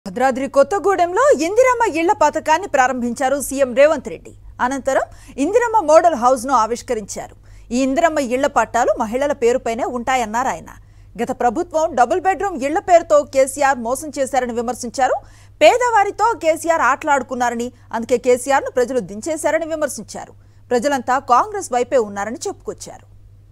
భద్రాద్రి కొత్తగూడెంలో ఇందిరమ్మ ఇళ్ల పథకాన్ని ప్రారంభించారు సీఎం రేవంత్ రెడ్డి అనంతరం ఇందిరమ్మ మోడల్ హౌస్ ను ఆవిష్కరించారు ఈ ఇందిరమ్మ ఇళ్ల పట్టాలు మహిళల పేరుపైనే ఉంటాయన్నారు ఆయన గత ప్రభుత్వం డబుల్ బెడ్రూమ్ ఇళ్ల పేరుతో కేసీఆర్ మోసం చేశారని విమర్శించారు పేదవారితో కేసీఆర్ ఆటలాడుకున్నారని అందుకే కేసీఆర్ ను ప్రజలు దించేశారని విమర్శించారు ప్రజలంతా కాంగ్రెస్ వైపే ఉన్నారని చెప్పుకొచ్చారు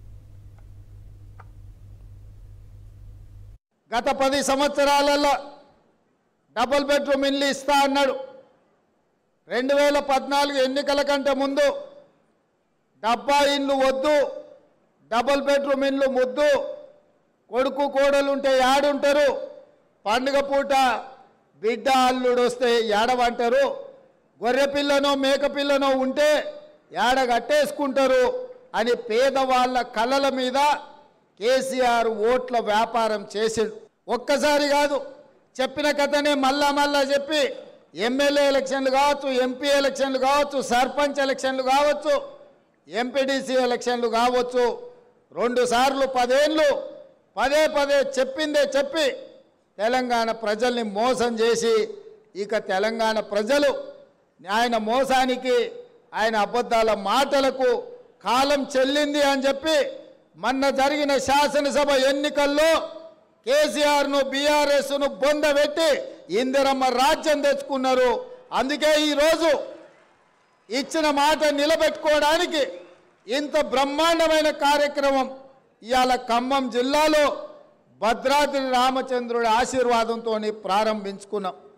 గత పది సంవత్సరాలలో డబుల్ బెడ్రూమ్ ఇల్లు ఇస్తా అన్నాడు రెండు వేల పద్నాలుగు ఎన్నికల కంటే ముందు డబ్బా ఇల్లు వద్దు డబుల్ బెడ్రూమ్ ఇల్లు ముద్దు కొడుకు కోడలు ఉంటే యాడుంటారు పండుగ పూట బిడ్డ అల్లుడు వస్తే ఏడవంటారు గొర్రె పిల్లనో మేక పిల్లనో ఉంటే ఏడ కట్టేసుకుంటారు అని పేదవాళ్ళ కళల మీద కేసీఆర్ ఓట్ల వ్యాపారం చేసిండు ఒక్కసారి కాదు చెప్పిన కథనే మళ్ళా మళ్ళా చెప్పి ఎమ్మెల్యే ఎలక్షన్లు కావచ్చు ఎంపీ ఎలక్షన్లు కావచ్చు సర్పంచ్ ఎలక్షన్లు కావచ్చు ఎంపీడీసీ ఎలక్షన్లు కావచ్చు రెండు సార్లు పదేళ్ళు పదే పదే చెప్పిందే చెప్పి తెలంగాణ ప్రజల్ని మోసం చేసి ఇక తెలంగాణ ప్రజలు ఆయన మోసానికి ఆయన అబద్ధాల మాటలకు కాలం చెల్లింది అని చెప్పి మొన్న జరిగిన శాసనసభ ఎన్నికల్లో కేసీఆర్ను బీఆర్ఎస్ను బొందబెట్టి ఇందిరమ్మ రాజ్యం తెచ్చుకున్నారు అందుకే ఈరోజు ఇచ్చిన మాట నిలబెట్టుకోవడానికి ఇంత బ్రహ్మాండమైన కార్యక్రమం ఇవాళ ఖమ్మం జిల్లాలో భద్రాద్రి రామచంద్రుడి ఆశీర్వాదంతో ప్రారంభించుకున్నాం